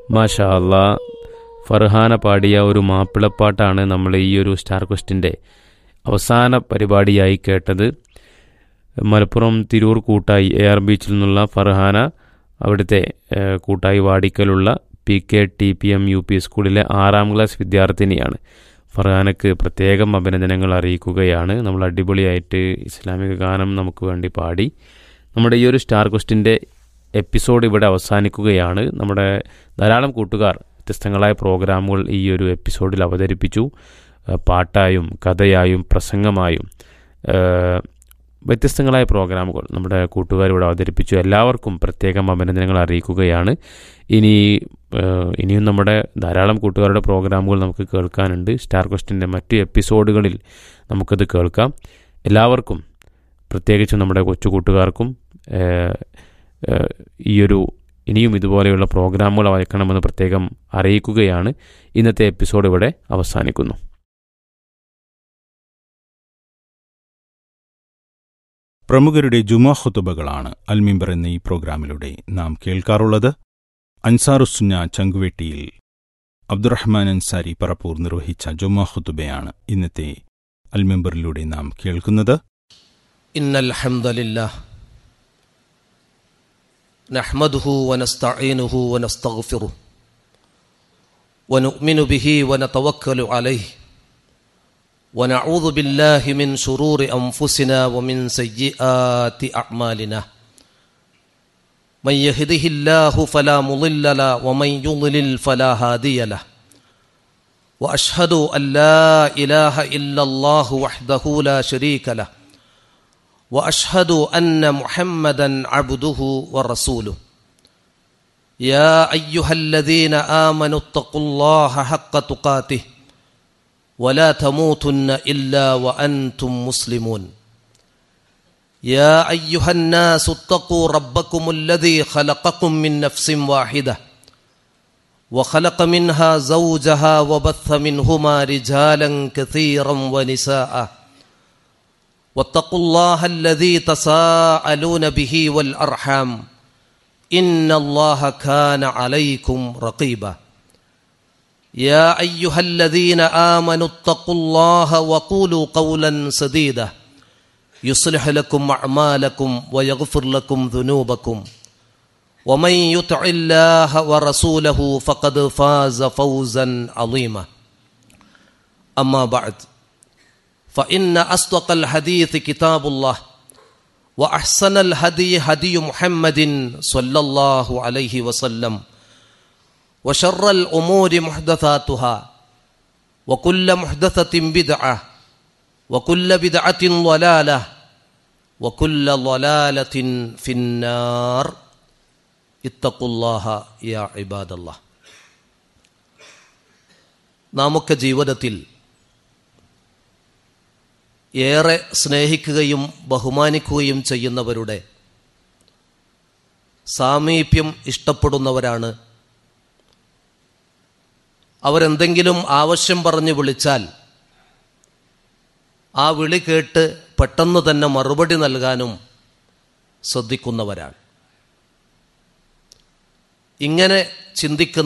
മാഷാ അല്ലാ ഫർഹാന പാടിയ ഒരു മാപ്പിളപ്പാട്ടാണ് നമ്മൾ ഈ ഒരു സ്റ്റാർ ക്വസ്റ്റിൻ്റെ അവസാന പരിപാടിയായി കേട്ടത് മലപ്പുറം തിരൂർ കൂട്ടായി എ ആർ ബീച്ചിൽ നിന്നുള്ള ഫർഹാന അവിടുത്തെ ഏഹ്, കൂട്ടായി വാടിക്കലുള്ള P K T P M U P സ്കൂളിലെ ആറാം ക്ലാസ് വിദ്യാർത്ഥിനിയാണ് ഫർഹാനക്ക് പ്രത്യേകം അഭിനന്ദനങ്ങൾ അറിയിക്കുകയാണ് നമ്മൾ അടിപൊളിയായിട്ട് ഇസ്ലാമിക ഗാനം നമുക്ക് വേണ്ടി പാടി നമ്മുടെ ഈ ഒരു സ്റ്റാർ ക്വസ്റ്റിൻ്റെ എപ്പിസോഡ് ഇവിടെ അവസാനിക്കുകയാണ് നമ്മുടെ ധാരാളം കൂട്ടുകാർ വ്യത്യസ്തങ്ങളായ പ്രോഗ്രാമുകൾ ഈ ഒരു എപ്പിസോഡിൽ അവതരിപ്പിച്ചു ഏഹ് പാട്ടായും കഥയായും പ്രസംഗമായും ഏഹ് വ്യത്യസ്തങ്ങളായ പ്രോഗ്രാമുകൾ നമ്മുടെ കൂട്ടുകാർ ഇവിടെ അവതരിപ്പിച്ചു എല്ലാവർക്കും പ്രത്യേകം അഭിനന്ദനങ്ങൾ അറിയിക്കുകയാണ് ഇനി ഏഹ് ഇനിയും നമ്മുടെ ധാരാളം കൂട്ടുകാരുടെ പ്രോഗ്രാമുകൾ നമുക്ക് കേൾക്കാനുണ്ട് സ്റ്റാർ ക്വസ്റ്റിൻ്റെ മറ്റു എപ്പിസോഡുകളിൽ നമുക്കത് കേൾക്കാം എല്ലാവർക്കും പ്രത്യേകിച്ചും നമ്മുടെ കൊച്ചു കൂട്ടുകാർക്കും ഏഹ് ഏഹ് ഈയൊരു ഇനിയും ഇതുപോലെയുള്ള പ്രോഗ്രാമുകൾ അയക്കണമെന്ന് പ്രത്യേകം അറിയിക്കുകയാണ് ഇന്നത്തെ എപ്പിസോഡ് ഇവിടെ അവസാനിക്കുന്നു പ്രമുഖരുടെ ജുമാ ഖുതുബകളാണ് അൽമിംബർ എന്ന ഈ പ്രോഗ്രാമിലൂടെ നാം കേൾക്കാറുള്ളത് അൻസാറുസുന്ന ചങ്കുവെട്ടിയിൽ അബ്ദുറഹ്മാൻ അൻസാരി പറപ്പൂർ നിർവഹിച്ച ജുമാ ഖുതുബയാണ് ഇന്നത്തെ അൽമിംബറിലൂടെ നാം കേൾക്കുന്നത് إن الحمد لله نحمده ونستعينه ونستغفره ونؤمن به ونتوكل عليه ونعوذ بالله من شرور أنفسنا ومن سيئات أعمالنا من يهده الله فلا مضل له ومن يضلل فلا هادي له وأشهد أن لا إله إلا الله وحده لا شريك له واشهد ان محمدا عبده ورسوله يا ايها الذين امنوا اتقوا الله حق تقاته ولا تموتن الا وانتم مسلمون يا ايها الناس اتقوا ربكم الذي خلقكم من نفس واحده وخلق منها زوجها وبث منهما رجالا كثيرا ونساء واتقوا الله الذي تساءلون به والارحام ان الله كان عليكم رقيبا يا ايها الذين امنوا اتقوا الله وقولوا قولا سديدا يصلح لكم اعمالكم ويغفر لكم ذنوبكم ومن يطع الله ورسوله فقد فاز فوزا عظيما اما بعد فإن أصدق الحديث كتاب الله وأحسن الهدي هدي محمد صلى الله عليه وسلم وشر الأمور محدثاتها وكل محدثة بدعة وكل بدعة ضلالة وكل ضلالة في النار اتقوا الله يا عباد الله നാമൊക്കെ ജീവിതത്തിൽ ഏറെ സ്നേഹിക്കുകയും ബഹുമാനിക്കുകയും ചെയ്യുന്നവരുടെ സാമീപ്യം ഇഷ്ടപ്പെടുന്നവരാണ് അവരെന്തെങ്കിലും ആവശ്യം പറഞ്ഞ് വിളിച്ചാൽ ആ വിളി കേട്ട് പെട്ടെന്ന് തന്നെ മറുപടി നൽകാനും ശ്രദ്ധിക്കുന്നവരാണ് ഇങ്ങനെ ചിന്തിക്കുന്ന